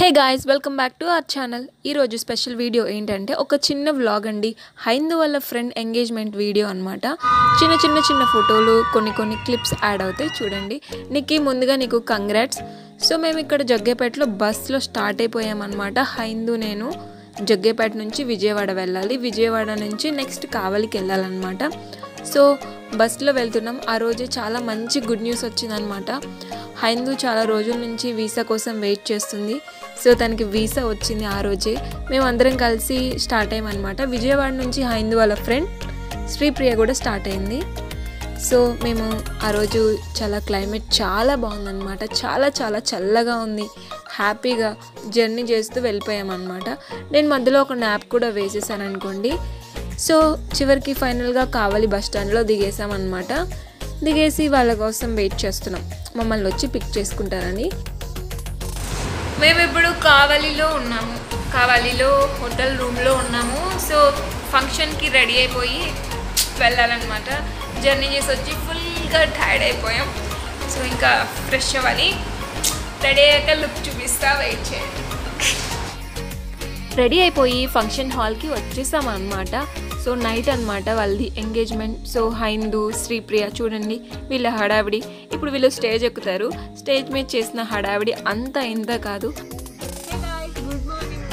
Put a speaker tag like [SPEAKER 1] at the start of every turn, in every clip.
[SPEAKER 1] hey guys welcome back to our channel ఈరోజు special video ఏంటంటే ఒక చిన్న వ్లాగ్ అండి హైందు వాళ్ళ ఫ్రెండ్ ఎంగేజ్మెంట్ వీడియో అనమాట చిన్న చిన్న చిన్న ఫోటోలు కొన్ని కొన్ని క్లిప్స్ యాడ్ అవుతాయి చూడండి నీకు ముందుగా నీకు కంగ్రాట్స్ సో మేము ఇక్కడ జగ్గేపేటలో బస్లో స్టార్ట్ అయిపోయామన్నమాట హైందు నేను జగ్గేపేట నుంచి విజయవాడ వెళ్ళాలి విజయవాడ నుంచి నెక్స్ట్ కావలికి వెళ్ళాలన్నమాట సో బస్సులో వెళ్తున్నాం ఆ రోజు చాలా మంచి గుడ్ న్యూస్ వచ్చిందనమాట హైందు చాలా రోజుల నుంచి వీసా కోసం వెయిట్ చేస్తుంది సో తనకి వీసా వచ్చింది ఆ రోజే మేమందరం కలిసి స్టార్ట్ అయ్యామన్నమాట విజయవాడ నుంచి హైందు వాళ్ళ ఫ్రెండ్ శ్రీప్రియ కూడా స్టార్ట్ అయింది సో మేము ఆ రోజు చాలా క్లైమేట్ చాలా బాగుందన్నమాట చాలా చాలా చల్లగా ఉంది హ్యాపీగా జర్నీ చేస్తూ వెళ్ళిపోయామన్నమాట నేను మధ్యలో ఒక న్యాప్ కూడా వేసేసాను అనుకోండి సో చివరికి ఫైనల్గా కావలి బస్ స్టాండ్లో దిగేసామన్నమాట దిగేసి వాళ్ళ కోసం వెయిట్ చేస్తున్నాం మమ్మల్ని వచ్చి పిక్ చేసుకుంటారని మేము ఇప్పుడు కావలిలో ఉన్నాము కావలిలో హోటల్ రూమ్లో ఉన్నాము సో ఫంక్షన్కి రెడీ అయిపోయి వెళ్ళాలన్నమాట జర్నీ చేసి వచ్చి ఫుల్గా టైర్డ్ అయిపోయాం సో ఇంకా ఫ్రెష్ అవ్వాలి రెడీ అయ్యాక లుక్ చూపిస్తా వెయిట్ చేయండి రెడీ అయిపోయి ఫంక్షన్ హాల్కి వచ్చేసాం అనమాట సో నైట్ అనమాట వాళ్ళది ఎంగేజ్మెంట్ సో హైందు శ్రీప్రియ చూడండి వీళ్ళ హడావిడి ఇప్పుడు వీళ్ళు స్టేజ్ ఎక్కుతారు స్టేజ్ మీద చేసిన హడావిడి అంత ఇంత కాదు
[SPEAKER 2] గుడ్ మార్నింగ్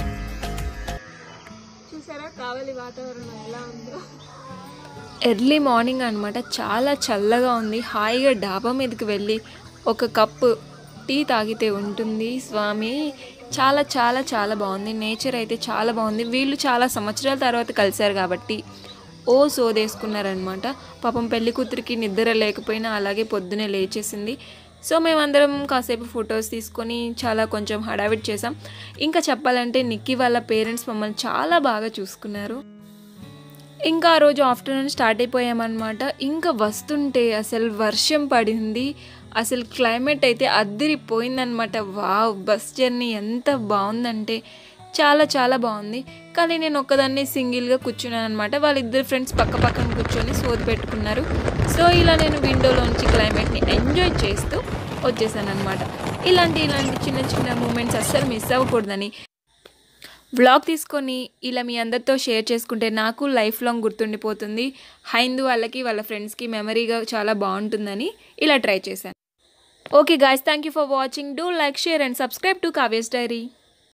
[SPEAKER 2] చూసారా కావాలి వాతావరణం ఎలా ఉందో
[SPEAKER 1] ఎర్లీ మార్నింగ్ అనమాట చాలా చల్లగా ఉంది హాయిగా డాబా మీదకి వెళ్ళి ఒక కప్పు టీ తాగితే ఉంటుంది స్వామి చాలా చాలా చాలా బాగుంది నేచర్ అయితే చాలా బాగుంది వీళ్ళు చాలా సంవత్సరాల తర్వాత కలిశారు కాబట్టి ఓ సోదేసుకున్నారనమాట పాపం పెళ్లి కూతురికి నిద్ర లేకపోయినా అలాగే పొద్దునే లేచేసింది సో మేమందరం కాసేపు ఫొటోస్ తీసుకొని చాలా కొంచెం హడావిడి చేసాం ఇంకా చెప్పాలంటే నిక్కీ వాళ్ళ పేరెంట్స్ మమ్మల్ని చాలా బాగా చూసుకున్నారు ఇంకా ఆ రోజు ఆఫ్టర్నూన్ స్టార్ట్ అయిపోయామన్నమాట ఇంకా వస్తుంటే అసలు వర్షం పడింది అసలు క్లైమేట్ అయితే అద్దిరిపోయిందనమాట వావ్ బస్ జర్నీ ఎంత బాగుందంటే చాలా చాలా బాగుంది కానీ నేను ఒక్కదాన్ని సింగిల్గా కూర్చున్నాను అనమాట వాళ్ళిద్దరు ఫ్రెండ్స్ పక్క పక్కన కూర్చొని సోది పెట్టుకున్నారు సో ఇలా నేను విండోలోంచి క్లైమేట్ని ఎంజాయ్ చేస్తూ వచ్చేసాను అనమాట ఇలాంటి ఇలాంటి చిన్న చిన్న మూమెంట్స్ అస్సలు మిస్ అవ్వకూడదని వ్లాగ్ తీసుకొని ఇలా మీ అందరితో షేర్ చేసుకుంటే నాకు లైఫ్ లాంగ్ గుర్తుండిపోతుంది హైందు వాళ్ళకి వాళ్ళ ఫ్రెండ్స్కి మెమరీగా చాలా బాగుంటుందని ఇలా ట్రై చేశాను okay guys thank you for watching do like share and subscribe to Kavya's dairy